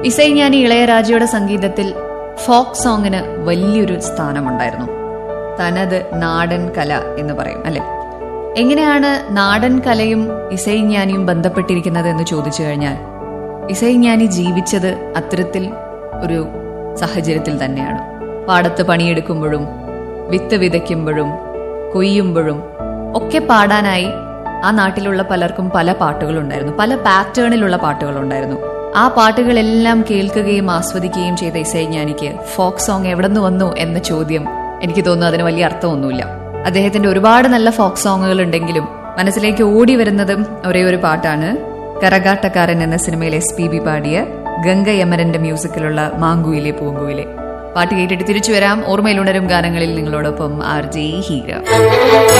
ഇസൈஞാനി ഇളയരാജയുടെ സംഗീതത്തിൽ ഫോക്ക് സോങ്ങിന് വലിയൊരു സ്ഥാനമുണ്ടായിരുന്നു തനത് നാടൻ കല എന്ന് പറയും അല്ലെ എങ്ങനെയാണ് നാടൻ കലയും ഇസൈஞാനിയും ബന്ധപ്പെട്ടിരിക്കുന്നത് എന്ന് ചോദിച്ചു കഴിഞ്ഞാൽ ഇസൈஞാനി ജീവിച്ചത് അത്തരത്തിൽ ഒരു സാഹചര്യത്തിൽ തന്നെയാണ് പാടത്ത് പണിയെടുക്കുമ്പോഴും വിത്ത് വിതയ്ക്കുമ്പോഴും കൊയ്യുമ്പോഴും ഒക്കെ പാടാനായി ആ നാട്ടിലുള്ള പലർക്കും പല പാട്ടുകളുണ്ടായിരുന്നു പല പാറ്റേണിലുള്ള പാട്ടുകളുണ്ടായിരുന്നു ആ പാട്ടുകളെല്ലാം കേൾക്കുകയും ആസ്വദിക്കുകയും ചെയ്ത ഇസൈஞാനിക്ക് ഫോക്ക് സോങ് എവിടെ നിന്ന് വന്നു എന്ന ചോദ്യം എനിക്ക് തോന്നുന്നു അതിന് വലിയ അർത്ഥമൊന്നുമില്ല അദ്ദേഹത്തിന്റെ ഒരുപാട് നല്ല ഫോക്ക് സോങ്ങുകൾ ഉണ്ടെങ്കിലും മനസ്സിലേക്ക് ഓടി വരുന്നതും ഒരേ ഒരു പാട്ടാണ് കരകാട്ടക്കാരൻ എന്ന സിനിമയിൽ എസ് പി ബി പാടിയ ഗംഗ യമരന്റെ മ്യൂസിക്കിലുള്ള മാങ്കുയിലെ പൂങ്കുയിലെ പാട്ട് കേട്ടിട്ട് തിരിച്ചു വരാം ഓർമ്മയിലുണരും ഗാനങ്ങളിൽ നിങ്ങളോടൊപ്പം ആർ ജെ ഹീര